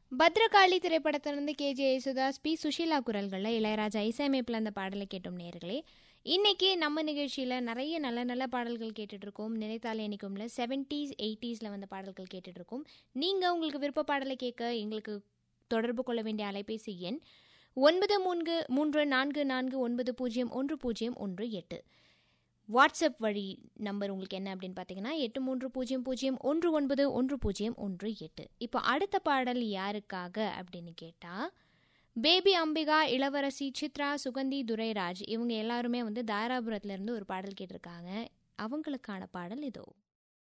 பத்ரகாளி திரைப்படத்திலிருந்து K J Yesudas P Susheela குரல்களில் இளையராஜா இசையமைப்பில் அந்த பாடலை கேட்டோம் நேர்களே இன்னைக்கு நம்ம நிகழ்ச்சியில் நிறைய நல்ல நல்ல பாடல்கள் கேட்டுட்டு இருக்கோம் நினைத்தாலே இனிக்கும்ல செவன்டீஸ் எயிட்டிஸில் வந்த பாடல்கள் கேட்டுட்டு இருக்கோம் நீங்கள் உங்களுக்கு விருப்ப பாடலை கேட்க எங்களுக்கு தொடர்பு கொள்ள வேண்டிய அலைபேசி எண் ஒன்பது மூன்று மூன்று நான்கு நான்கு ஒன்பது பூஜ்ஜியம் ஒன்று பூஜ்ஜியம் ஒன்று எட்டு வாட்ஸ்அப் வழி நம்பர் உங்களுக்கு என்ன அப்படின்னு பார்த்தீங்கன்னா எட்டு மூன்று பூஜ்ஜியம் பூஜ்ஜியம் ஒன்று ஒன்பது ஒன்று பூஜ்ஜியம் ஒன்று எட்டு இப்போ அடுத்த பாடல் யாருக்காக அப்படின்னு கேட்டால் பேபி அம்பிகா இளவரசி சித்ரா சுகந்தி துரைராஜ் இவங்க எல்லாருமே வந்து தாராபுரத்துலேருந்து ஒரு பாடல் கேட்டிருக்காங்க அவங்களுக்கான பாடல் இதோ